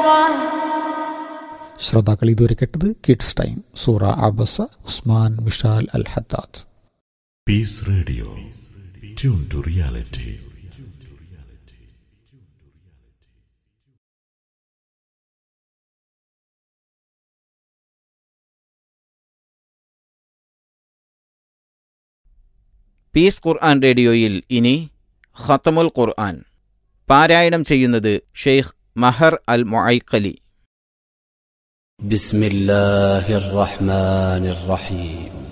مرة ശ്രോതാക്കൾ ഇതുവരെ കേട്ടത് കിഡ്സ് ടൈം സൂറ അബസ Usman Mishal Al Haddad Peace Radio. Tune to reality. Peace Quran റേഡിയോയിൽ ഇനി ഖത്തമുൽ ഖുർആൻ പാരായണം ചെയ്യുന്നത് ഷെയ്ഖ് മഹർ അൽ മൊയ്ക്കലി بسم الله الرحمن الرحيم